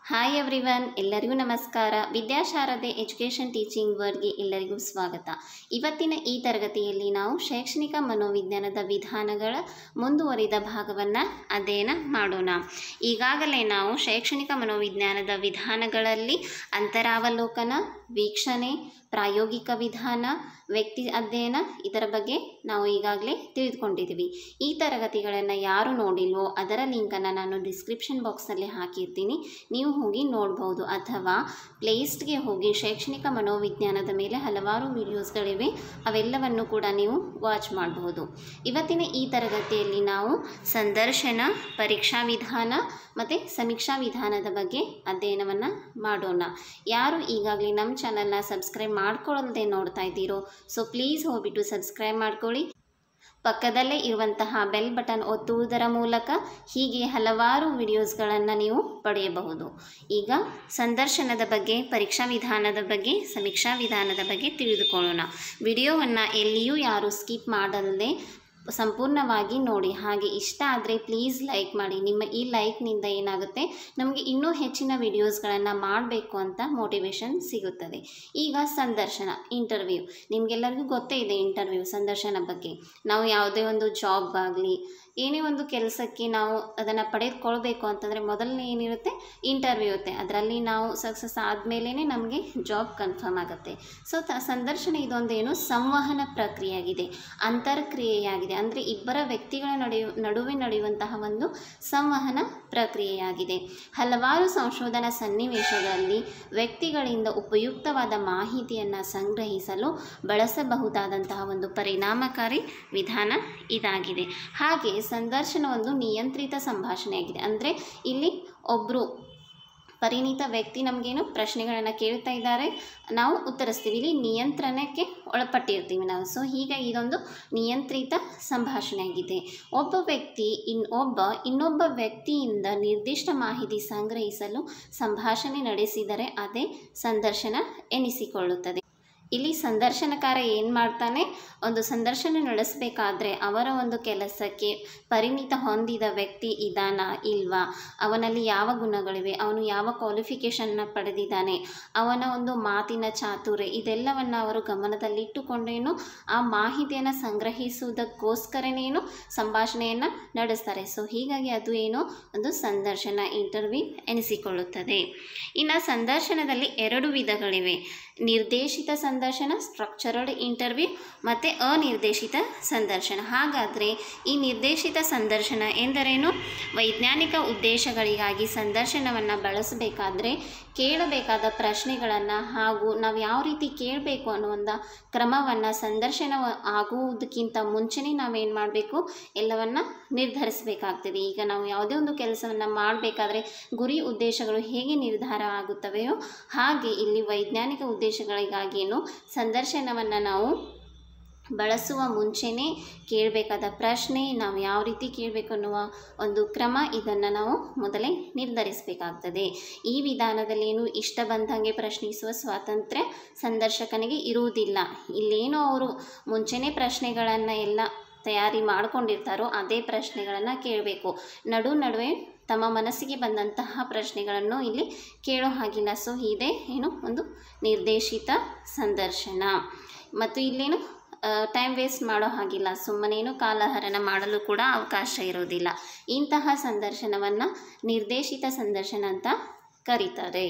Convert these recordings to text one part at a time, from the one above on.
hi everyone ಎಲ್ಲರಿಗೂ ನಮಸ್ಕಾರ ವಿದ್ಯಾಶಾರದೆ education teaching ವರ್ಡ್ಗೆ ಎಲ್ಲರಿಗೂ ಸ್ವಾಗತ ಇವತ್ತಿನ ಈ ತರಗತಿಯಲ್ಲಿ ನಾವು ಶೈಕ್ಷಣಿಕ ಮನೋವಿಜ್ಞಾನದ ವಿಧಾನಗಳ ಮುಂದುವರಿದ ಭಾಗವನ್ನು ಅಧ್ಯಯನ ಮಾಡೋಣ ಈಗಾಗಲೇ ನಾವು ಶೈಕ್ಷಣಿಕ ಮನೋವಿಜ್ಞಾನದ ವಿಧಾನಗಳಲ್ಲಿ ಅಂತರಾವಲೋಕನ ವೀಕ್ಷಣೆ ಪ್ರಾಯೋಗಿಕ ವಿಧಾನ ವ್ಯಕ್ತಿ ಅಧ್ಯಯನ ಇದರ ಬಗ್ಗೆ ನಾವು ಈಗಾಗಲೇ ತಿಳಿದುಕೊಂಡಿದ್ದೀವಿ ಈ ತರಗತಿಗಳನ್ನು ಯಾರು ನೋಡಿಲ್ವೋ ಅದರ ಲಿಂಕನ್ನು ನಾನು ಡಿಸ್ಕ್ರಿಪ್ಷನ್ ಬಾಕ್ಸ್ನಲ್ಲಿ ಹಾಕಿರ್ತೀನಿ ನೀವು ಹೋಗಿ ನೋಡ್ಬೋದು ಅಥವಾ ಪ್ಲೇಸ್ಟ್ಗೆ ಹೋಗಿ ಶೈಕ್ಷಣಿಕ ಮನೋವಿಜ್ಞಾನದ ಮೇಲೆ ಹಲವಾರು ವಿಡಿಯೋಸ್ಗಳಿವೆ ಅವೆಲ್ಲವನ್ನು ಕೂಡ ನೀವು ವಾಚ್ ಮಾಡಬಹುದು ಇವತ್ತಿನ ಈ ತರಗತಿಯಲ್ಲಿ ನಾವು ಸಂದರ್ಶನ ಪರೀಕ್ಷಾ ವಿಧಾನ ಮತ್ತು ಸಮೀಕ್ಷಾ ವಿಧಾನದ ಬಗ್ಗೆ ಅಧ್ಯಯನವನ್ನು ಮಾಡೋಣ ಯಾರು ಈಗಾಗಲೇ ನಮ್ಮ ಚಾನಲ್ನ ಸಬ್ಸ್ಕ್ರೈಬ್ ಮಾಡ್ಕೊಳ್ಳದೆ ನೋಡ್ತಾ ಇದ್ದೀರೋ ಸೊ ಪ್ಲೀಸ್ ಹೋಗ್ಬಿಟ್ಟು ಸಬ್ಸ್ಕ್ರೈಬ್ ಮಾಡ್ಕೊಳ್ಳಿ ಪಕ್ಕದಲ್ಲೇ ಇರುವಂತಹ ಬೆಲ್ ಬಟನ್ ಒತ್ತುವುದರ ಮೂಲಕ ಹೀಗೆ ಹಲವಾರು ವಿಡಿಯೋಸ್ಗಳನ್ನು ನೀವು ಪಡೆಯಬಹುದು ಈಗ ಸಂದರ್ಶನದ ಬಗ್ಗೆ ಪರೀಕ್ಷಾ ವಿಧಾನದ ಬಗ್ಗೆ ಸಮೀಕ್ಷಾ ವಿಧಾನದ ಬಗ್ಗೆ ತಿಳಿದುಕೊಳ್ಳೋಣ ವಿಡಿಯೋವನ್ನು ಎಲ್ಲಿಯೂ ಯಾರು ಸ್ಕಿಪ್ ಮಾಡಲ್ಲದೆ ಸಂಪೂರ್ಣವಾಗಿ ನೋಡಿ ಹಾಗೆ ಇಷ್ಟ ಆದರೆ ಪ್ಲೀಸ್ ಲೈಕ್ ಮಾಡಿ ನಿಮ್ಮ ಈ ಲೈಕ್ನಿಂದ ಏನಾಗುತ್ತೆ ನಮಗೆ ಇನ್ನೂ ಹೆಚ್ಚಿನ ವಿಡಿಯೋಸ್ಗಳನ್ನು ಮಾಡಬೇಕು ಅಂತ ಮೋಟಿವೇಶನ್ ಸಿಗುತ್ತದೆ ಈಗ ಸಂದರ್ಶನ ಇಂಟರ್ವ್ಯೂ ನಿಮಗೆಲ್ಲರಿಗೂ ಗೊತ್ತೇ ಇದೆ ಇಂಟರ್ವ್ಯೂ ಸಂದರ್ಶನ ಬಗ್ಗೆ ನಾವು ಯಾವುದೇ ಒಂದು ಜಾಬ್ ಆಗಲಿ ಏನೇ ಒಂದು ಕೆಲಸಕ್ಕೆ ನಾವು ಅದನ್ನು ಪಡೆದುಕೊಳ್ಬೇಕು ಅಂತಂದರೆ ಮೊದಲನೇ ಏನಿರುತ್ತೆ ಇಂಟರ್ವ್ಯೂ ಇರುತ್ತೆ ಅದರಲ್ಲಿ ನಾವು ಸಕ್ಸಸ್ ಆದಮೇಲೇ ನಮಗೆ ಜಾಬ್ ಕನ್ಫರ್ಮ್ ಆಗುತ್ತೆ ಸೊ ತ ಸಂದರ್ಶನ ಇದೊಂದೇನು ಸಂವಹನ ಪ್ರಕ್ರಿಯೆಯಾಗಿದೆ ಅಂತರ್ಕ್ರಿಯೆಯಾಗಿದೆ ಅಂದರೆ ಇಬ್ಬರ ವ್ಯಕ್ತಿಗಳ ನಡೆಯು ನಡುವೆ ನಡೆಯುವಂತಹ ಒಂದು ಸಂವಹನ ಪ್ರಕ್ರಿಯೆಯಾಗಿದೆ ಹಲವಾರು ಸಂಶೋಧನಾ ಸನ್ನಿವೇಶಗಳಲ್ಲಿ ವ್ಯಕ್ತಿಗಳಿಂದ ಉಪಯುಕ್ತವಾದ ಮಾಹಿತಿಯನ್ನು ಸಂಗ್ರಹಿಸಲು ಬಳಸಬಹುದಾದಂತಹ ಒಂದು ಪರಿಣಾಮಕಾರಿ ವಿಧಾನ ಇದಾಗಿದೆ ಹಾಗೆ ಸಂದರ್ಶನ ಒಂದು ನಿಯಂತ್ರಿತ ಸಂಭಾಷಣೆಯಾಗಿದೆ ಅಂದರೆ ಇಲ್ಲಿ ಒಬ್ಬರು ಪರಿಣಿತ ವ್ಯಕ್ತಿ ನಮಗೇನು ಪ್ರಶ್ನೆಗಳನ್ನು ಕೇಳ್ತಾ ಇದ್ದಾರೆ ನಾವು ಉತ್ತರಿಸ್ತೀವಿ ಇಲ್ಲಿ ನಿಯಂತ್ರಣಕ್ಕೆ ಒಳಪಟ್ಟಿರ್ತೀವಿ ನಾವು ಸೊ ಹೀಗಾಗಿ ಇದೊಂದು ನಿಯಂತ್ರಿತ ಸಂಭಾಷಣೆಯಾಗಿದೆ ಒಬ್ಬ ವ್ಯಕ್ತಿ ಇನ್ ಒಬ್ಬ ಇನ್ನೊಬ್ಬ ವ್ಯಕ್ತಿಯಿಂದ ನಿರ್ದಿಷ್ಟ ಮಾಹಿತಿ ಸಂಗ್ರಹಿಸಲು ಸಂಭಾಷಣೆ ನಡೆಸಿದರೆ ಅದೇ ಸಂದರ್ಶನ ಎನಿಸಿಕೊಳ್ಳುತ್ತದೆ ಇಲ್ಲಿ ಸಂದರ್ಶನಕಾರ ಏನು ಮಾಡ್ತಾನೆ ಒಂದು ಸಂದರ್ಶನ ನಡೆಸಬೇಕಾದ್ರೆ ಅವರ ಒಂದು ಕೆಲಸಕ್ಕೆ ಪರಿಣಿತ ಹೊಂದಿದ ವ್ಯಕ್ತಿ ಇದಾನ ಇಲ್ವಾ ಅವನಲ್ಲಿ ಯಾವ ಗುಣಗಳಿವೆ ಅವನು ಯಾವ ಕ್ವಾಲಿಫಿಕೇಷನ್ನ ಪಡೆದಿದ್ದಾನೆ ಅವನ ಒಂದು ಮಾತಿನ ಚಾತುರ್ಯ ಇದೆಲ್ಲವನ್ನು ಅವರು ಗಮನದಲ್ಲಿಟ್ಟುಕೊಂಡೇನು ಆ ಮಾಹಿತಿಯನ್ನು ಸಂಗ್ರಹಿಸುವುದಕ್ಕೋಸ್ಕರನೇನು ಸಂಭಾಷಣೆಯನ್ನು ನಡೆಸ್ತಾರೆ ಸೊ ಹೀಗಾಗಿ ಅದು ಏನು ಒಂದು ಸಂದರ್ಶನ ಇಂಟರ್ವ್ಯೂ ಎನಿಸಿಕೊಳ್ಳುತ್ತದೆ ಇನ್ನು ಸಂದರ್ಶನದಲ್ಲಿ ಎರಡು ವಿಧಗಳಿವೆ ನಿರ್ದೇಶಿತ ಸಂದರ್ಶನ ಸ್ಟ್ರಕ್ಚರಡ್ ಇಂಟರ್ವ್ಯೂ ಮತ್ತು ಅನಿರ್ದೇಶಿತ ಸಂದರ್ಶನ ಹಾಗಾದರೆ ಈ ನಿರ್ದೇಶಿತ ಸಂದರ್ಶನ ಎಂದರೇನು ವೈಜ್ಞಾನಿಕ ಉದ್ದೇಶಗಳಿಗಾಗಿ ಸಂದರ್ಶನವನ್ನು ಬಳಸಬೇಕಾದ್ರೆ ಕೇಳಬೇಕಾದ ಪ್ರಶ್ನೆಗಳನ್ನು ಹಾಗೂ ನಾವು ಯಾವ ರೀತಿ ಕೇಳಬೇಕು ಅನ್ನುವಂಥ ಕ್ರಮವನ್ನು ಸಂದರ್ಶನ ಆಗುವುದಕ್ಕಿಂತ ಮುಂಚೆನೇ ನಾವೇನು ಮಾಡಬೇಕು ಎಲ್ಲವನ್ನು ನಿರ್ಧರಿಸಬೇಕಾಗ್ತದೆ ಈಗ ನಾವು ಯಾವುದೇ ಒಂದು ಕೆಲಸವನ್ನು ಮಾಡಬೇಕಾದ್ರೆ ಗುರಿ ಉದ್ದೇಶಗಳು ಹೇಗೆ ನಿರ್ಧಾರ ಆಗುತ್ತವೆಯೋ ಹಾಗೆ ಇಲ್ಲಿ ವೈಜ್ಞಾನಿಕ ಉದ್ದೇಶಗಳಿಗಾಗಿಯೂ ಸಂದರ್ಶನವನ್ನು ನಾವು ಬಳಸುವ ಮುಂಚೆನೇ ಕೇಳಬೇಕಾದ ಪ್ರಶ್ನೆ ನಾವು ಯಾವ ರೀತಿ ಕೇಳಬೇಕು ಅನ್ನುವ ಒಂದು ಕ್ರಮ ಇದನ್ನು ನಾವು ಮೊದಲೇ ನಿರ್ಧರಿಸಬೇಕಾಗ್ತದೆ ಈ ವಿಧಾನದಲ್ಲಿ ಏನು ಇಷ್ಟ ಬಂದಂಗೆ ಪ್ರಶ್ನಿಸುವ ಸ್ವಾತಂತ್ರ್ಯ ಸಂದರ್ಶಕನಿಗೆ ಇರುವುದಿಲ್ಲ ಇಲ್ಲೇನೋ ಅವರು ಮುಂಚೆನೇ ಪ್ರಶ್ನೆಗಳನ್ನು ಎಲ್ಲ ತಯಾರಿ ಮಾಡ್ಕೊಂಡಿರ್ತಾರೋ ಅದೇ ಪ್ರಶ್ನೆಗಳನ್ನು ಕೇಳಬೇಕು ನಡು ನಡುವೆ ತಮ್ಮ ಮನಸ್ಸಿಗೆ ಬಂದಂತಹ ಪ್ರಶ್ನೆಗಳನ್ನು ಇಲ್ಲಿ ಕೇಳೋ ಹಾಗಿಲ್ಲ ಸೊ ಇದೇ ಏನು ಒಂದು ನಿರ್ದೇಶಿತ ಸಂದರ್ಶನ ಮತ್ತು ಇಲ್ಲೇನು ಟೈಮ್ ವೇಸ್ಟ್ ಮಾಡೋ ಹಾಗಿಲ್ಲ ಸುಮ್ಮನೇನು ಕಾಲಹರಣ ಮಾಡಲು ಕೂಡ ಅವಕಾಶ ಇರೋದಿಲ್ಲ ಇಂತಹ ಸಂದರ್ಶನವನ್ನು ನಿರ್ದೇಶಿತ ಸಂದರ್ಶನ ಅಂತ ಕರೀತಾರೆ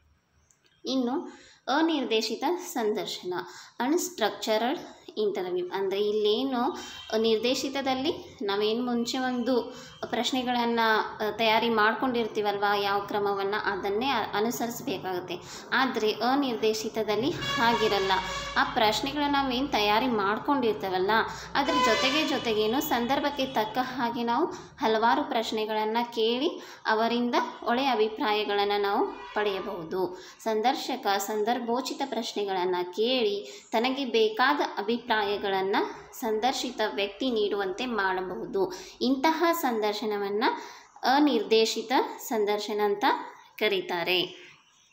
ಇನ್ನು ಅನಿರ್ದೇಶಿತ ಸಂದರ್ಶನ ಅನ್ಸ್ಟ್ರಕ್ಚರಡ್ ಇಂಟರ್ವ್ಯೂ ಅಂದರೆ ಇಲ್ಲೇನು ನಿರ್ದೇಶಿತದಲ್ಲಿ ನಾವೇನು ಮುಂಚೆ ಒಂದು ಪ್ರಶ್ನೆಗಳನ್ನು ತಯಾರಿ ಮಾಡ್ಕೊಂಡಿರ್ತೀವಲ್ವ ಯಾವ ಕ್ರಮವನ್ನು ಅದನ್ನೇ ಅನುಸರಿಸಬೇಕಾಗುತ್ತೆ ಆದರೆ ಅನಿರ್ದೇಶಿತದಲ್ಲಿ ಹಾಗಿರಲ್ಲ ಆ ಪ್ರಶ್ನೆಗಳನ್ನ ನಾವೇನು ತಯಾರಿ ಮಾಡ್ಕೊಂಡಿರ್ತೇವಲ್ಲ ಅದ್ರ ಜೊತೆಗೆ ಜೊತೆಗೇನು ಸಂದರ್ಭಕ್ಕೆ ತಕ್ಕ ಹಾಗೆ ನಾವು ಹಲವಾರು ಪ್ರಶ್ನೆಗಳನ್ನು ಕೇಳಿ ಅವರಿಂದ ಒಳ್ಳೆಯ ಅಭಿಪ್ರಾಯಗಳನ್ನು ನಾವು ಪಡೆಯಬಹುದು ಸಂದರ್ಶಕ ಸಂದರ್ಭೋಚಿತ ಪ್ರಶ್ನೆಗಳನ್ನು ಕೇಳಿ ತನಗೆ ಬೇಕಾದ ಅಭಿಪ್ರಾಯಗಳನ್ನು ಸಂದರ್ಶಿತ ವ್ಯಕ್ತಿ ನೀಡುವಂತೆ ಮಾಡಬಹುದು ಇಂತಹ ಸಂದರ್ಶನವನ್ನು ಅನಿರ್ದೇಶಿತ ಸಂದರ್ಶನ ಅಂತ ಕರೀತಾರೆ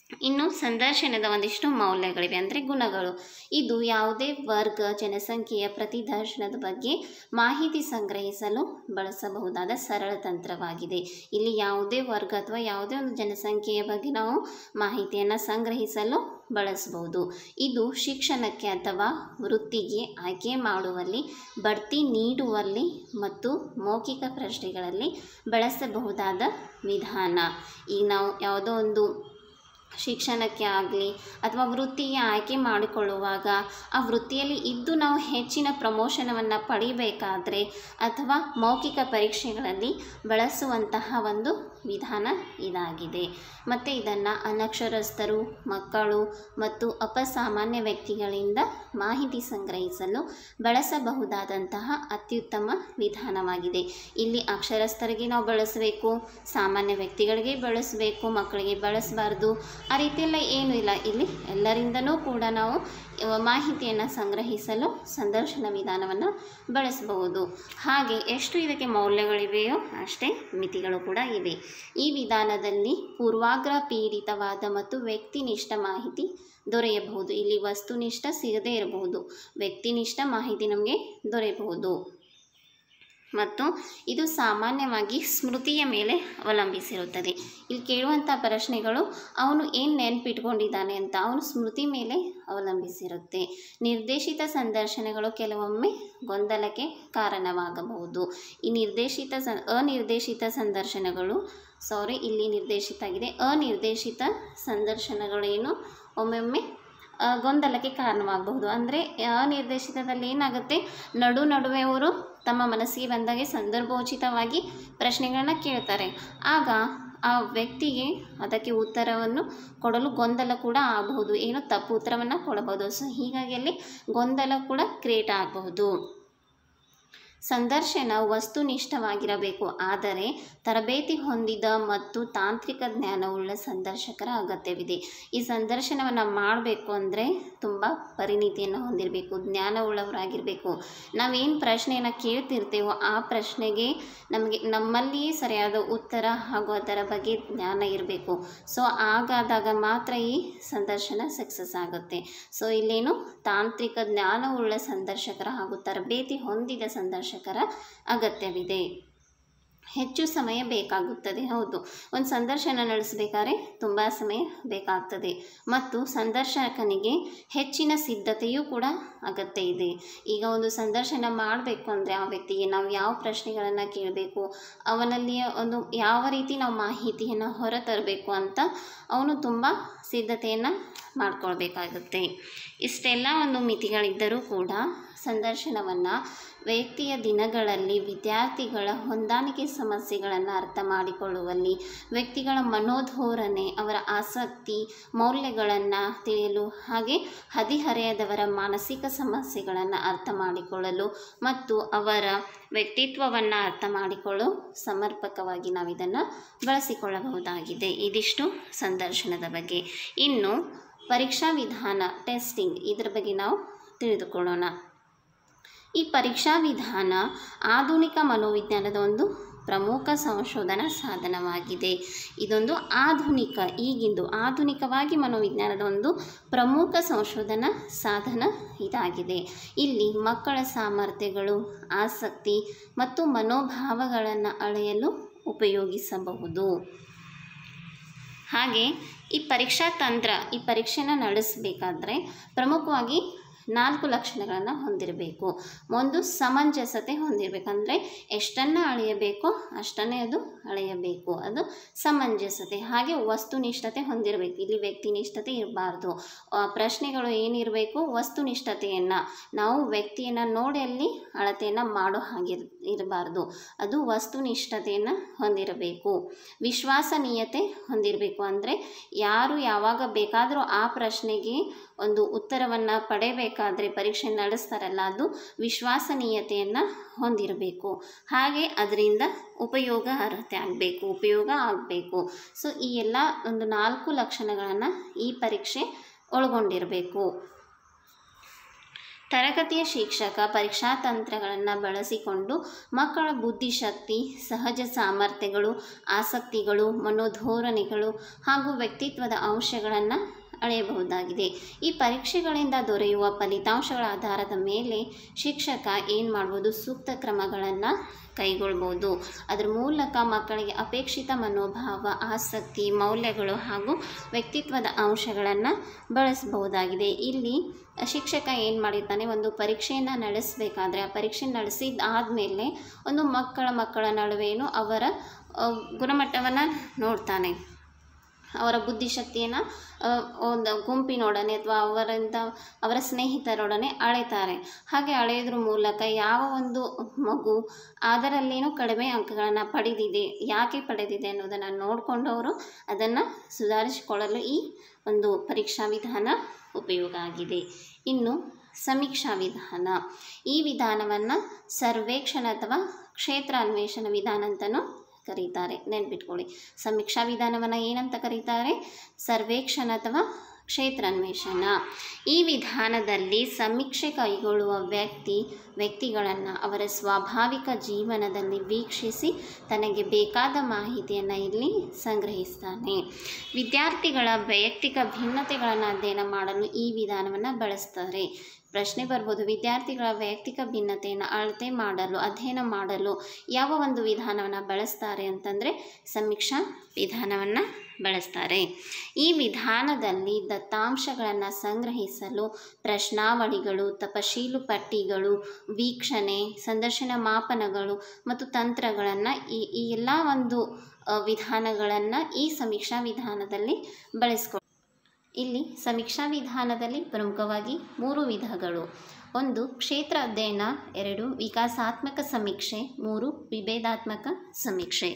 ಇನ್ನು ಸಂದರ್ಶನದ ಒಂದಿಷ್ಟು ಮೌಲ್ಯಗಳಿವೆ ಅಂದರೆ ಗುಣಗಳು ಇದು ಯಾವುದೇ ವರ್ಗ ಜನಸಂಖ್ಯೆಯ ಪ್ರತಿದರ್ಶನದ ಬಗ್ಗೆ ಮಾಹಿತಿ ಸಂಗ್ರಹಿಸಲು ಬಳಸಬಹುದಾದ ಸರಳ ತಂತ್ರವಾಗಿದೆ ಇಲ್ಲಿ ಯಾವುದೇ ವರ್ಗ ಅಥವಾ ಯಾವುದೇ ಒಂದು ಜನಸಂಖ್ಯೆಯ ಬಗ್ಗೆ ನಾವು ಮಾಹಿತಿಯನ್ನು ಸಂಗ್ರಹಿಸಲು ಬಳಸಬಹುದು ಇದು ಶಿಕ್ಷಣಕ್ಕೆ ಅಥವಾ ವೃತ್ತಿಗೆ ಆಯ್ಕೆ ಮಾಡುವಲ್ಲಿ ಬಡ್ತಿ ನೀಡುವಲ್ಲಿ ಮತ್ತು ಮೌಖಿಕ ಪ್ರಶ್ನೆಗಳಲ್ಲಿ ಬಳಸಬಹುದಾದ ವಿಧಾನ ಈಗ ನಾವು ಯಾವುದೋ ಒಂದು ಶಿಕ್ಷಣಕ್ಕೆ ಆಗಲಿ ಅಥವಾ ವೃತ್ತಿಗೆ ಆಯ್ಕೆ ಮಾಡಿಕೊಳ್ಳುವಾಗ ಆ ವೃತ್ತಿಯಲ್ಲಿ ಇದ್ದು ನಾವು ಹೆಚ್ಚಿನ ಪ್ರಮೋಷನವನ್ನು ಪಡಿಬೇಕಾದ್ರೆ ಅಥವಾ ಮೌಖಿಕ ಪರೀಕ್ಷೆಗಳಲ್ಲಿ ಬಳಸುವಂತಹ ಒಂದು ವಿಧಾನ ಇದಾಗಿದೆ ಮತ್ತು ಇದನ್ನು ಅನಕ್ಷರಸ್ಥರು ಮಕ್ಕಳು ಮತ್ತು ಅಪಸಾಮಾನ್ಯ ವ್ಯಕ್ತಿಗಳಿಂದ ಮಾಹಿತಿ ಸಂಗ್ರಹಿಸಲು ಬಳಸಬಹುದಾದಂತಹ ಅತ್ಯುತ್ತಮ ವಿಧಾನವಾಗಿದೆ ಇಲ್ಲಿ ಅಕ್ಷರಸ್ಥರಿಗೆ ನಾವು ಬಳಸಬೇಕು ಸಾಮಾನ್ಯ ವ್ಯಕ್ತಿಗಳಿಗೆ ಬಳಸಬೇಕು ಮಕ್ಕಳಿಗೆ ಬಳಸಬಾರ್ದು ಆ ರೀತಿಯೆಲ್ಲ ಏನೂ ಇಲ್ಲ ಇಲ್ಲಿ ಎಲ್ಲರಿಂದನೂ ಕೂಡ ನಾವು ಮಾಹಿತಿಯನ್ನು ಸಂಗ್ರಹಿಸಲು ಸಂದರ್ಶನ ವಿಧಾನವನ್ನು ಬಳಸಬಹುದು ಹಾಗೆ ಎಷ್ಟು ಇದಕ್ಕೆ ಮೌಲ್ಯಗಳಿವೆಯೋ ಅಷ್ಟೇ ಮಿತಿಗಳು ಕೂಡ ಇವೆ ಈ ವಿಧಾನದಲ್ಲಿ ಪೂರ್ವಾಗ್ರಹ ಪೀಡಿತವಾದ ಮತ್ತು ವ್ಯಕ್ತಿನಿಷ್ಠ ಮಾಹಿತಿ ದೊರೆಯಬಹುದು ಇಲ್ಲಿ ವಸ್ತುನಿಷ್ಠ ಸಿಗದೇ ಇರಬಹುದು ವ್ಯಕ್ತಿನಿಷ್ಠ ಮಾಹಿತಿ ನಮಗೆ ದೊರೆಯಬಹುದು ಮತ್ತು ಇದು ಸಾಮಾನ್ಯವಾಗಿ ಸ್ಮೃತಿಯ ಮೇಲೆ ಅವಲಂಬಿಸಿರುತ್ತದೆ ಇಲ್ಲಿ ಕೇಳುವಂಥ ಪ್ರಶ್ನೆಗಳು ಅವನು ಏನು ನೆನಪಿಟ್ಕೊಂಡಿದ್ದಾನೆ ಅಂತ ಅವನು ಸ್ಮೃತಿ ಮೇಲೆ ಅವಲಂಬಿಸಿರುತ್ತೆ ನಿರ್ದೇಶಿತ ಸಂದರ್ಶನಗಳು ಕೆಲವೊಮ್ಮೆ ಗೊಂದಲಕ್ಕೆ ಕಾರಣವಾಗಬಹುದು ಈ ನಿರ್ದೇಶಿತ ಸ ಅನಿರ್ದೇಶಿತ ಸಂದರ್ಶನಗಳು ಸಾರಿ ಇಲ್ಲಿ ನಿರ್ದೇಶಿತ ಆಗಿದೆ ಅನಿರ್ದೇಶಿತ ಸಂದರ್ಶನಗಳೇನು ಒಮ್ಮೊಮ್ಮೆ ಆ, ಗೊಂದಲಕ್ಕೆ ಕಾರಣವಾಗಬಹುದು ಅಂದರೆ ಅನಿರ್ದೇಶಿತದಲ್ಲಿ ಏನಾಗುತ್ತೆ ನಡು ನಡುವೆ ಅವರು ತಮ್ಮ ಮನಸ್ಸಿಗೆ ಬಂದಾಗೆ ಸಂದರ್ಭೋಚಿತವಾಗಿ ಪ್ರಶ್ನೆಗಳನ್ನ ಕೇಳ್ತಾರೆ ಆಗ ಆ ವ್ಯಕ್ತಿಗೆ ಅದಕ್ಕೆ ಉತ್ತರವನ್ನು ಕೊಡಲು ಗೊಂದಲ ಕೂಡ ಆಗಬಹುದು ಏನೋ ತಪ್ಪು ಉತ್ತರವನ್ನು ಕೊಡಬಹುದು ಸೊ ಹೀಗಾಗಿ ಅಲ್ಲಿ ಗೊಂದಲ ಕೂಡ ಕ್ರಿಯೇಟ್ ಆಗಬಹುದು ಸಂದರ್ಶನ ವಸ್ತುನಿಷ್ಠವಾಗಿರಬೇಕು ಆದರೆ ತರಬೇತಿ ಹೊಂದಿದ ಮತ್ತು ತಾಂತ್ರಿಕ ಜ್ಞಾನವುಳ್ಳ ಸಂದರ್ಶಕರ ಅಗತ್ಯವಿದೆ ಈ ಸಂದರ್ಶನವನ್ನು ಮಾಡಬೇಕು ಅಂದರೆ ತುಂಬ ಪರಿಣಿತಿಯನ್ನು ಹೊಂದಿರಬೇಕು ಜ್ಞಾನವುಳ್ಳವರಾಗಿರಬೇಕು ನಾವೇನು ಪ್ರಶ್ನೆಯನ್ನು ಕೇಳ್ತಿರ್ತೇವೋ ಆ ಪ್ರಶ್ನೆಗೆ ನಮಗೆ ನಮ್ಮಲ್ಲಿಯೇ ಸರಿಯಾದ ಉತ್ತರ ಹಾಗೂ ಅದರ ಬಗ್ಗೆ ಜ್ಞಾನ ಇರಬೇಕು ಸೊ ಹಾಗಾದಾಗ ಮಾತ್ರ ಈ ಸಂದರ್ಶನ ಸಕ್ಸಸ್ ಆಗುತ್ತೆ ಸೊ ಇಲ್ಲೇನು ತಾಂತ್ರಿಕ ಜ್ಞಾನವುಳ್ಳ ಸಂದರ್ಶಕರ ಹಾಗೂ ತರಬೇತಿ ಹೊಂದಿದ ಸಂದರ್ಶಕರ ಅಗತ್ಯವಿದೆ ಹೆಚ್ಚು ಸಮಯ ಬೇಕಾಗುತ್ತದೆ ಹೌದು ಒಂದು ಸಂದರ್ಶನ ನಡೆಸಬೇಕಾದ್ರೆ ತುಂಬ ಸಮಯ ಬೇಕಾಗ್ತದೆ ಮತ್ತು ಸಂದರ್ಶಕನಿಗೆ ಹೆಚ್ಚಿನ ಸಿದ್ಧತೆಯೂ ಕೂಡ ಅಗತ್ಯ ಇದೆ ಈಗ ಒಂದು ಸಂದರ್ಶನ ಮಾಡಬೇಕು ಅಂದರೆ ಆ ವ್ಯಕ್ತಿಗೆ ನಾವು ಯಾವ ಪ್ರಶ್ನೆಗಳನ್ನು ಕೇಳಬೇಕು ಅವನಲ್ಲಿಯ ಒಂದು ಯಾವ ರೀತಿ ನಾವು ಮಾಹಿತಿಯನ್ನು ಹೊರತರಬೇಕು ಅಂತ ಅವನು ತುಂಬ ಸಿದ್ಧತೆಯನ್ನು ಮಾಡ್ಕೊಳ್ಬೇಕಾಗುತ್ತೆ ಇಷ್ಟೆಲ್ಲ ಒಂದು ಮಿತಿಗಳಿದ್ದರೂ ಕೂಡ ಸಂದರ್ಶನವನ್ನು ವ್ಯಕ್ತಿಯ ದಿನಗಳಲ್ಲಿ ವಿದ್ಯಾರ್ಥಿಗಳ ಹೊಂದಾಣಿಕೆ ಸಮಸ್ಯೆಗಳನ್ನು ಅರ್ಥ ಮಾಡಿಕೊಳ್ಳುವಲ್ಲಿ ವ್ಯಕ್ತಿಗಳ ಮನೋಧೋರಣೆ ಅವರ ಆಸಕ್ತಿ ಮೌಲ್ಯಗಳನ್ನು ತಿಳಿಯಲು ಹಾಗೆ ಹದಿಹರೆಯದವರ ಮಾನಸಿಕ ಸಮಸ್ಯೆಗಳನ್ನು ಅರ್ಥ ಮಾಡಿಕೊಳ್ಳಲು ಮತ್ತು ಅವರ ವ್ಯಕ್ತಿತ್ವವನ್ನು ಅರ್ಥ ಮಾಡಿಕೊಳ್ಳಲು ಸಮರ್ಪಕವಾಗಿ ನಾವು ಇದನ್ನು ಬಳಸಿಕೊಳ್ಳಬಹುದಾಗಿದೆ ಇದಿಷ್ಟು ಸಂದರ್ಶನದ ಬಗ್ಗೆ ಇನ್ನು ಪರೀಕ್ಷಾ ವಿಧಾನ ಟೆಸ್ಟಿಂಗ್ ಇದರ ಬಗ್ಗೆ ನಾವು ತಿಳಿದುಕೊಳ್ಳೋಣ ಈ ಪರೀಕ್ಷಾ ವಿಧಾನ ಆಧುನಿಕ ಮನೋವಿಜ್ಞಾನದ ಒಂದು ಪ್ರಮುಖ ಸಂಶೋಧನಾ ಸಾಧನವಾಗಿದೆ ಇದೊಂದು ಆಧುನಿಕ ಈಗಿಂದು ಆಧುನಿಕವಾಗಿ ಮನೋವಿಜ್ಞಾನದ ಒಂದು ಪ್ರಮುಖ ಸಂಶೋಧನಾ ಸಾಧನ ಇದಾಗಿದೆ ಇಲ್ಲಿ ಮಕ್ಕಳ ಸಾಮರ್ಥ್ಯಗಳು ಆಸಕ್ತಿ ಮತ್ತು ಮನೋಭಾವಗಳನ್ನು ಅಳೆಯಲು ಉಪಯೋಗಿಸಬಹುದು ಹಾಗೆ ಈ ಪರೀಕ್ಷಾ ತಂತ್ರ ಈ ಪರೀಕ್ಷೆನ ನಡೆಸಬೇಕಾದ್ರೆ ಪ್ರಮುಖವಾಗಿ ನಾಲ್ಕು ಲಕ್ಷಣಗಳನ್ನು ಹೊಂದಿರಬೇಕು ಒಂದು ಸಮಂಜಸತೆ ಹೊಂದಿರಬೇಕಂದ್ರೆ ಎಷ್ಟನ್ನು ಅಳೆಯಬೇಕೋ ಅಷ್ಟನ್ನೇ ಅದು ಅಳೆಯಬೇಕು ಅದು ಸಮಂಜಸತೆ ಹಾಗೆ ವಸ್ತುನಿಷ್ಠತೆ ಹೊಂದಿರಬೇಕು ಇಲ್ಲಿ ವ್ಯಕ್ತಿನಿಷ್ಠತೆ ಇರಬಾರ್ದು ಆ ಪ್ರಶ್ನೆಗಳು ಏನಿರಬೇಕು ವಸ್ತುನಿಷ್ಠತೆಯನ್ನು ನಾವು ವ್ಯಕ್ತಿಯನ್ನು ನೋಡಿ ಅಲ್ಲಿ ಅಳತೆಯನ್ನು ಮಾಡೋ ಹಾಗೆ ಇರಬಾರ್ದು ಅದು ವಸ್ತುನಿಷ್ಠತೆಯನ್ನು ಹೊಂದಿರಬೇಕು ವಿಶ್ವಾಸನೀಯತೆ ಹೊಂದಿರಬೇಕು ಅಂದರೆ ಯಾರು ಯಾವಾಗ ಬೇಕಾದರೂ ಆ ಪ್ರಶ್ನೆಗೆ ಒಂದು ಉತ್ತರವನ್ನು ಪಡೆಯಬೇಕಾದ್ರೆ ಪರೀಕ್ಷೆ ನಡೆಸ್ತಾರಲ್ಲ ಅದು ವಿಶ್ವಾಸನೀಯತೆಯನ್ನು ಹೊಂದಿರಬೇಕು ಹಾಗೆ ಅದರಿಂದ ಉಪಯೋಗ ಅರ್ಹತೆ ಆಗಬೇಕು ಉಪಯೋಗ ಆಗಬೇಕು ಸೊ ಈ ಎಲ್ಲ ಒಂದು ನಾಲ್ಕು ಲಕ್ಷಣಗಳನ್ನು ಈ ಪರೀಕ್ಷೆ ಒಳಗೊಂಡಿರಬೇಕು ತರಗತಿಯ ಶಿಕ್ಷಕ ಪರೀಕ್ಷಾ ತಂತ್ರಗಳನ್ನು ಬಳಸಿಕೊಂಡು ಮಕ್ಕಳ ಬುದ್ಧಿಶಕ್ತಿ ಸಹಜ ಸಾಮರ್ಥ್ಯಗಳು ಆಸಕ್ತಿಗಳು ಮನೋಧೋರಣೆಗಳು ಹಾಗೂ ವ್ಯಕ್ತಿತ್ವದ ಅಂಶಗಳನ್ನು ಅಳೆಯಬಹುದಾಗಿದೆ ಈ ಪರೀಕ್ಷೆಗಳಿಂದ ದೊರೆಯುವ ಫಲಿತಾಂಶಗಳ ಆಧಾರದ ಮೇಲೆ ಶಿಕ್ಷಕ ಏನು ಮಾಡ್ಬೋದು ಸೂಕ್ತ ಕ್ರಮಗಳನ್ನು ಕೈಗೊಳ್ಬೋದು ಅದರ ಮೂಲಕ ಮಕ್ಕಳಿಗೆ ಅಪೇಕ್ಷಿತ ಮನೋಭಾವ ಆಸಕ್ತಿ ಮೌಲ್ಯಗಳು ಹಾಗೂ ವ್ಯಕ್ತಿತ್ವದ ಅಂಶಗಳನ್ನು ಬಳಸಬಹುದಾಗಿದೆ ಇಲ್ಲಿ ಶಿಕ್ಷಕ ಏನು ಮಾಡಿರ್ತಾನೆ ಒಂದು ಪರೀಕ್ಷೆಯನ್ನು ನಡೆಸಬೇಕಾದ್ರೆ ಆ ಪರೀಕ್ಷೆ ನಡೆಸಿದ ಆದಮೇಲೆ ಒಂದು ಮಕ್ಕಳ ಮಕ್ಕಳ ನಡುವೆಯೂ ಅವರ ಗುಣಮಟ್ಟವನ್ನು ನೋಡ್ತಾನೆ ಅವರ ಬುದ್ಧಿಶಕ್ತಿಯನ್ನು ಒಂದು ಗುಂಪಿನೊಡನೆ ಅಥವಾ ಅವರಿಂದ ಅವರ ಸ್ನೇಹಿತರೊಡನೆ ಅಳೆತಾರೆ ಹಾಗೆ ಅಳೆಯೋದ್ರ ಮೂಲಕ ಯಾವ ಒಂದು ಮಗು ಅದರಲ್ಲೇನೋ ಕಡಿಮೆ ಅಂಕಗಳನ್ನು ಪಡೆದಿದೆ ಯಾಕೆ ಪಡೆದಿದೆ ಅನ್ನೋದನ್ನು ನೋಡಿಕೊಂಡು ಅವರು ಅದನ್ನು ಸುಧಾರಿಸಿಕೊಳ್ಳಲು ಈ ಒಂದು ಪರೀಕ್ಷಾ ವಿಧಾನ ಉಪಯೋಗ ಆಗಿದೆ ಇನ್ನು ಸಮೀಕ್ಷಾ ವಿಧಾನ ಈ ವಿಧಾನವನ್ನು ಸರ್ವೇಕ್ಷಣ ಅಥವಾ ಕ್ಷೇತ್ರ ಅನ್ವೇಷಣ ವಿಧಾನ ಅಂತಲೂ ಕರೀತಾರೆ ನೆನ್ಪಿಟ್ಕೊಳ್ಳಿ ಸಮೀಕ್ಷಾ ವಿಧಾನವನ್ನು ಏನಂತ ಕರೀತಾರೆ ಸರ್ವೇಕ್ಷಣ ಅಥವಾ ಕ್ಷೇತ್ರ ಅನ್ವೇಷಣ ಈ ವಿಧಾನದಲ್ಲಿ ಸಮೀಕ್ಷೆ ಕೈಗೊಳ್ಳುವ ವ್ಯಕ್ತಿ ವ್ಯಕ್ತಿಗಳನ್ನು ಅವರ ಸ್ವಾಭಾವಿಕ ಜೀವನದಲ್ಲಿ ವೀಕ್ಷಿಸಿ ತನಗೆ ಬೇಕಾದ ಮಾಹಿತಿಯನ್ನು ಇಲ್ಲಿ ಸಂಗ್ರಹಿಸ್ತಾನೆ ವಿದ್ಯಾರ್ಥಿಗಳ ವೈಯಕ್ತಿಕ ಭಿನ್ನತೆಗಳನ್ನು ಅಧ್ಯಯನ ಮಾಡಲು ಈ ವಿಧಾನವನ್ನು ಬಳಸ್ತಾರೆ ಪ್ರಶ್ನೆ ಬರ್ಬೋದು ವಿದ್ಯಾರ್ಥಿಗಳ ವೈಯಕ್ತಿಕ ಭಿನ್ನತೆಯನ್ನು ಅಳತೆ ಮಾಡಲು ಅಧ್ಯಯನ ಮಾಡಲು ಯಾವ ಒಂದು ವಿಧಾನವನ್ನು ಬಳಸ್ತಾರೆ ಅಂತಂದರೆ ಸಮೀಕ್ಷಾ ವಿಧಾನವನ್ನು ಬಳಸ್ತಾರೆ ಈ ವಿಧಾನದಲ್ಲಿ ದತ್ತಾಂಶಗಳನ್ನು ಸಂಗ್ರಹಿಸಲು ಪ್ರಶ್ನಾವಳಿಗಳು ತಪಶೀಲು ಪಟ್ಟಿಗಳು ವೀಕ್ಷಣೆ ಸಂದರ್ಶನ ಮಾಪನಗಳು ಮತ್ತು ತಂತ್ರಗಳನ್ನು ಈ ಈ ಎಲ್ಲ ಒಂದು ವಿಧಾನಗಳನ್ನು ಈ ಸಮೀಕ್ಷಾ ವಿಧಾನದಲ್ಲಿ ಬಳಸ್ಕೊ ಇಲ್ಲಿ ಸಮೀಕ್ಷಾ ವಿಧಾನದಲ್ಲಿ ಪ್ರಮುಖವಾಗಿ ಮೂರು ವಿಧಗಳು ಒಂದು ಕ್ಷೇತ್ರ ಅಧ್ಯಯನ ಎರಡು ವಿಕಾಸಾತ್ಮಕ ಸಮೀಕ್ಷೆ ಮೂರು ವಿಭೇದಾತ್ಮಕ ಸಮೀಕ್ಷೆ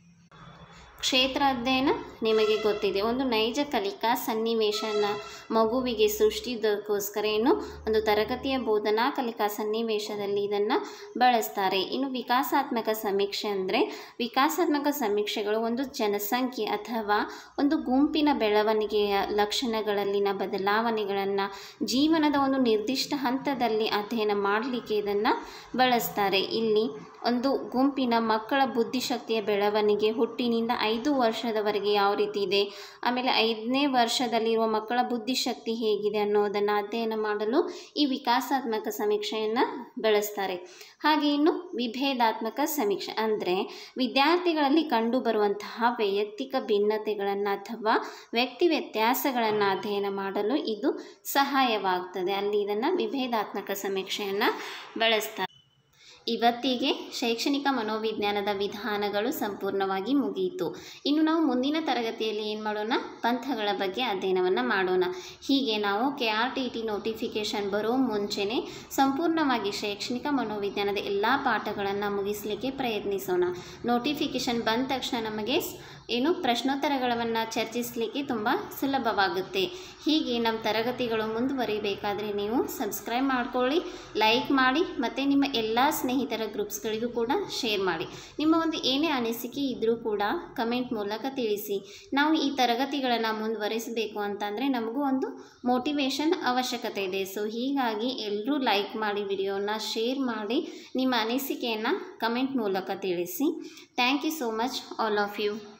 ಕ್ಷೇತ್ರ ಅಧ್ಯಯನ ನಿಮಗೆ ಗೊತ್ತಿದೆ ಒಂದು ನೈಜ ಕಲಿಕಾ ಸನ್ನಿವೇಶನ ಮಗುವಿಗೆ ಸೃಷ್ಟಿದಕ್ಕೋಸ್ಕರ ಏನು ಒಂದು ತರಗತಿಯ ಬೋಧನಾ ಕಲಿಕಾ ಸನ್ನಿವೇಶದಲ್ಲಿ ಇದನ್ನು ಬಳಸ್ತಾರೆ ಇನ್ನು ವಿಕಾಸಾತ್ಮಕ ಸಮೀಕ್ಷೆ ಅಂದರೆ ವಿಕಾಸಾತ್ಮಕ ಸಮೀಕ್ಷೆಗಳು ಒಂದು ಜನಸಂಖ್ಯೆ ಅಥವಾ ಒಂದು ಗುಂಪಿನ ಬೆಳವಣಿಗೆಯ ಲಕ್ಷಣಗಳಲ್ಲಿನ ಬದಲಾವಣೆಗಳನ್ನು ಜೀವನದ ಒಂದು ನಿರ್ದಿಷ್ಟ ಹಂತದಲ್ಲಿ ಅಧ್ಯಯನ ಮಾಡಲಿಕ್ಕೆ ಇದನ್ನು ಬಳಸ್ತಾರೆ ಇಲ್ಲಿ ಒಂದು ಗುಂಪಿನ ಮಕ್ಕಳ ಬುದ್ಧಿಶಕ್ತಿಯ ಬೆಳವಣಿಗೆ ಹುಟ್ಟಿನಿಂದ ಐದು ವರ್ಷದವರೆಗೆ ಯಾವ ರೀತಿ ಇದೆ ಆಮೇಲೆ ಐದನೇ ವರ್ಷದಲ್ಲಿರುವ ಮಕ್ಕಳ ಬುದ್ಧಿಶಕ್ತಿ ಹೇಗಿದೆ ಅನ್ನೋದನ್ನು ಅಧ್ಯಯನ ಮಾಡಲು ಈ ವಿಕಾಸಾತ್ಮಕ ಸಮೀಕ್ಷೆಯನ್ನು ಬಳಸ್ತಾರೆ ಹಾಗೆ ಇನ್ನು ವಿಭೇದಾತ್ಮಕ ಸಮೀಕ್ಷೆ ಅಂದರೆ ವಿದ್ಯಾರ್ಥಿಗಳಲ್ಲಿ ಕಂಡುಬರುವಂತಹ ವೈಯಕ್ತಿಕ ಭಿನ್ನತೆಗಳನ್ನು ಅಥವಾ ವ್ಯಕ್ತಿ ವ್ಯತ್ಯಾಸಗಳನ್ನು ಅಧ್ಯಯನ ಮಾಡಲು ಇದು ಸಹಾಯವಾಗ್ತದೆ ಅಲ್ಲಿ ಇದನ್ನು ವಿಭೇದಾತ್ಮಕ ಸಮೀಕ್ಷೆಯನ್ನು ಬಳಸ್ತಾರೆ ಇವತ್ತಿಗೆ ಶೈಕ್ಷಣಿಕ ಮನೋವಿಜ್ಞಾನದ ವಿಧಾನಗಳು ಸಂಪೂರ್ಣವಾಗಿ ಮುಗಿಯಿತು ಇನ್ನು ನಾವು ಮುಂದಿನ ತರಗತಿಯಲ್ಲಿ ಏನು ಮಾಡೋಣ ಪಂಥಗಳ ಬಗ್ಗೆ ಅಧ್ಯಯನವನ್ನು ಮಾಡೋಣ ಹೀಗೆ ನಾವು K R T T notification ಬರೋ ಮುಂಚೆನೇ ಸಂಪೂರ್ಣವಾಗಿ ಶೈಕ್ಷಣಿಕ ಮನೋವಿಜ್ಞಾನದ ಎಲ್ಲ ಪಾಠಗಳನ್ನು ಮುಗಿಸಲಿಕ್ಕೆ ಪ್ರಯತ್ನಿಸೋಣ ನೋಟಿಫಿಕೇಷನ್ ಬಂದ ತಕ್ಷಣ ನಮಗೆ ಏನು ಪ್ರಶ್ನೋತ್ತರಗಳನ್ನು ಚರ್ಚಿಸಲಿಕ್ಕೆ ತುಂಬ ಸುಲಭವಾಗುತ್ತೆ ಹೀಗೆ ನಮ್ಮ ತರಗತಿಗಳು ಮುಂದುವರಿಬೇಕಾದರೆ ನೀವು ಸಬ್ಸ್ಕ್ರೈಬ್ ಮಾಡ್ಕೊಳ್ಳಿ ಲೈಕ್ ಮಾಡಿ ಮತ್ತು ನಿಮ್ಮ ಎಲ್ಲ ಸ್ನೇಹಿತರ ಗ್ರೂಪ್ಸ್ಗಳಿಗೂ ಕೂಡ ಶೇರ್ ಮಾಡಿ ನಿಮ್ಮ ಒಂದು ಏನೇ ಅನಿಸಿಕೆ ಇದ್ದರೂ ಕೂಡ ಕಮೆಂಟ್ ಮೂಲಕ ತಿಳಿಸಿ ನಾವು ಈ ತರಗತಿಗಳನ್ನು ಮುಂದುವರಿಸಬೇಕು ಅಂತಂದರೆ ನಮಗೂ ಒಂದು ಮೋಟಿವೇಶನ್ ಅವಶ್ಯಕತೆ ಇದೆ ಸೊ ಹೀಗಾಗಿ ಎಲ್ಲರೂ ಲೈಕ್ ಮಾಡಿ ವಿಡಿಯೋನ ಶೇರ್ ಮಾಡಿ ನಿಮ್ಮ ಅನಿಸಿಕೆಯನ್ನು ಕಮೆಂಟ್ ಮೂಲಕ ತಿಳಿಸಿ thank you so much all of you